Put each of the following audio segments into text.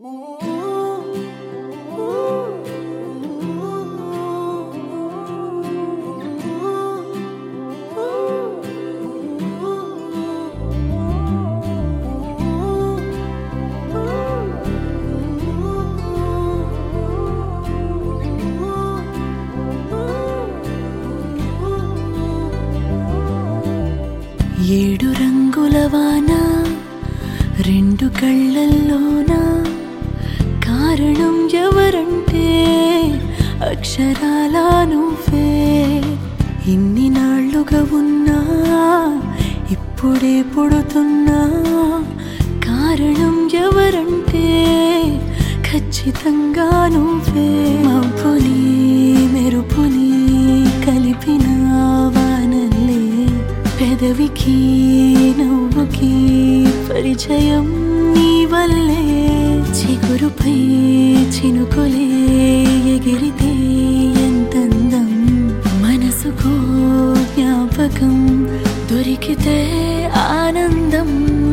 ఏడు రంగుల వాన రెండు కళ్ళల్లోన కారణం ఎవరంటే అక్షరాల నువ్వే ఇన్ని నాళ్ళుగా ఉన్నా ఇప్పుడే పుడుతున్నా కారణం ఎవరంటే ఖచ్చితంగా నువ్వే మబ్బుని మెరుపుని కలిపిన వానల్లే పెదవికి నవ్వుకి పరిచయం నీ వల్లే చిగురుపై చినుకులే ఎగిరితే ఎంతందం మనసుకు జ్ఞాపకం దొరికితే ఆనందం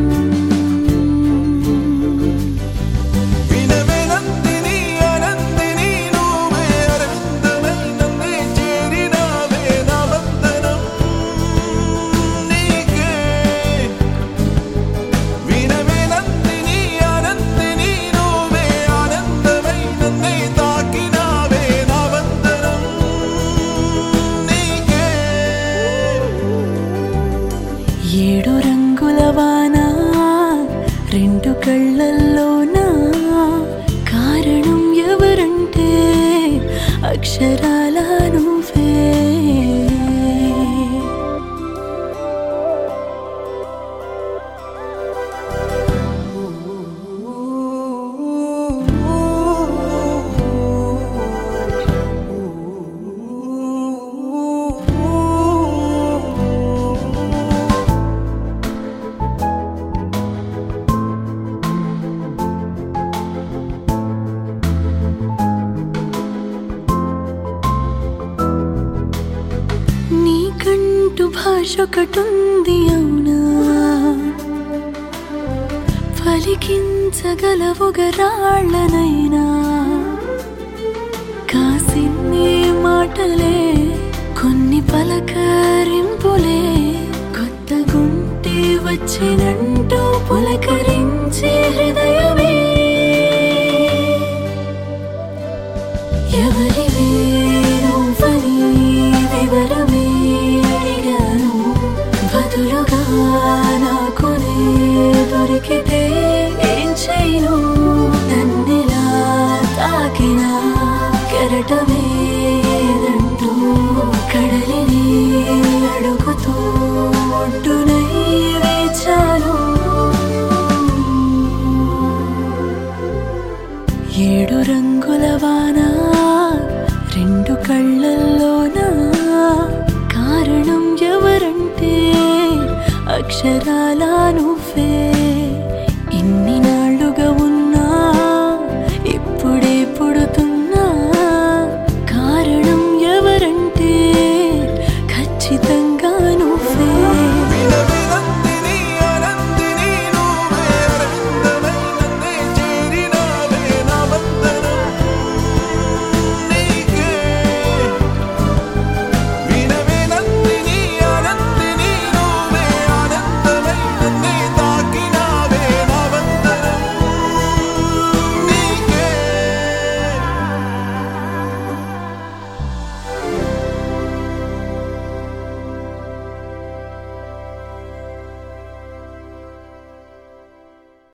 వినవే నందిని అనందిని నువ్వే అరవిందమై నన్నే చేరినావే నా వందనం నీకే వినవే నందిని అనందిని నువ్వే ఆనందమై నన్నే తాకినావే నా వందనం నీకే ఏడు రంగుల వాన రెండు కళ్ళల్లోన కారణం ఎవరంటే అక్షరాల నువ్వే నీకంటూ భాష ఒకటుంది అవునా పలికించగలవుగరాళ్ళనైనా కాసిన్ని మాటలే కొన్ని పలకరింపులే కొత్త గుంటి వచ్చినంటూ పులకరించే హృదయమే ఎవరివే నువ్వని వివరమే అడిగాను బదులుగా నాకునే దొరికితే ఏం చేయను నన్నెలా తాకినా కెరటమే ఏదంటూ కడలిని అడుగుతూ ఒడ్డునై వేచాను ఏడు రంగుల వాన రెండు కళ్ళల్లోన కారణం ఎవరంటే అక్షరాల నువ్వే